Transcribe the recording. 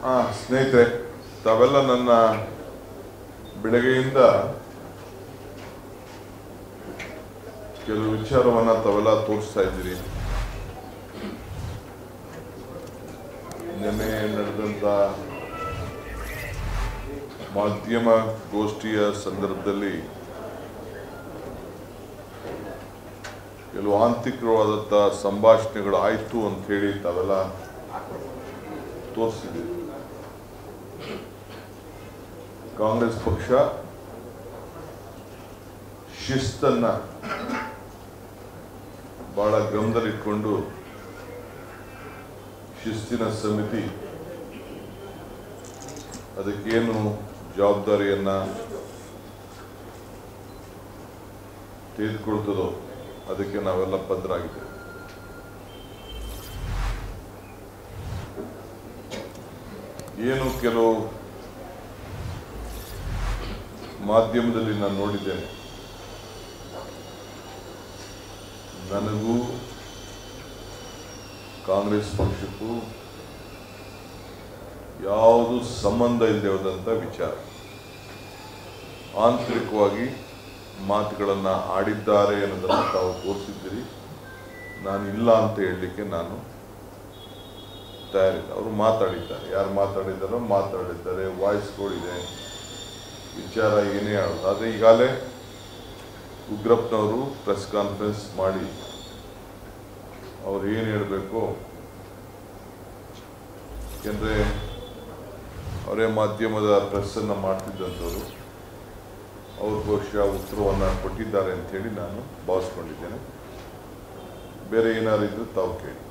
ಹಾ ಸ್ನೇಹಿತರೆ ತಾವೆಲ್ಲ ನನ್ನ ಬೆಳಗ್ಗೆಯಿಂದ ಕೆಲವು ವಿಚಾರವನ್ನ ತಾವೆಲ್ಲ ತೋರಿಸ್ತಾ ಇದ್ದೀರಿ ನಿನ್ನೆ ನಡೆದಂತ ಮಾಧ್ಯಮ ಗೋಷ್ಠಿಯ ಸಂದರ್ಭದಲ್ಲಿ ಕೆಲವು ಆಂತರಿಕವಾದಂಥ ಸಂಭಾಷಣೆಗಳು ಆಯಿತು ಅಂತ ಹೇಳಿ ತಾವೆಲ್ಲ ತೋರಿಸಿದ್ದೀವಿ ಕಾಂಗ್ರೆಸ್ ಪಕ್ಷ ಶಿಸ್ತನ್ನ ಬಹಳ ಗಮನದಲ್ಲಿಟ್ಕೊಂಡು ಶಿಸ್ತಿನ ಸಮಿತಿ ಅದಕ್ಕೇನು ಜವಾಬ್ದಾರಿಯನ್ನ ತೆಗೆದುಕೊಳ್ತದೋ ಅದಕ್ಕೆ ನಾವೆಲ್ಲ ಬದ್ಧರಾಗಿದ್ದೇವೆ ಏನು ಕೆಲವು ಮಾಧ್ಯಮದಲ್ಲಿ ನಾನು ನೋಡಿದ್ದೇನೆ ನನಗೂ ಕಾಂಗ್ರೆಸ್ ಪಕ್ಷಕ್ಕೂ ಯಾವುದು ಸಂಬಂಧ ಇಲ್ಲದೆ ಹೋದಂಥ ವಿಚಾರ ಆಂತರಿಕವಾಗಿ ಮಾತುಗಳನ್ನು ಆಡಿದ್ದಾರೆ ಅನ್ನೋದನ್ನು ತಾವು ತೋರಿಸಿದ್ದೀರಿ ನಾನು ಇಲ್ಲ ಅಂತ ಹೇಳಲಿಕ್ಕೆ ನಾನು ತಯಾರಿಲ್ಲ ಅವರು ಮಾತಾಡಿದ್ದಾರೆ ಯಾರು ಮಾತಾಡಿದ್ದಾರೋ ಮಾತಾಡಿದ್ದಾರೆ ವಾಯ್ಸ್ಗಳಿದೆ ವಿಚಾರ ಏನೇ ಆಡೋದು ಆದರೆ ಈಗಾಗಲೇ ಉಗ್ರಪ್ಪನವರು ಪ್ರೆಸ್ ಕಾನ್ಫರೆನ್ಸ್ ಮಾಡಿ ಅವ್ರು ಏನು ಹೇಳಬೇಕು ಯಾಕೆಂದರೆ ಅವರೇ ಮಾಧ್ಯಮದ ಪ್ರೆಸ್ಸನ್ನು ಮಾಡ್ತಿದ್ದಂಥವ್ರು ಅವ್ರ ಬಹುಶಃ ಉತ್ತರವನ್ನು ಕೊಟ್ಟಿದ್ದಾರೆ ಅಂತೇಳಿ ನಾನು ಭಾವಿಸ್ಕೊಂಡಿದ್ದೇನೆ ಬೇರೆ ಏನಾದ್ರು ಇದ್ರೂ ತಾವು ಕೇಳಿ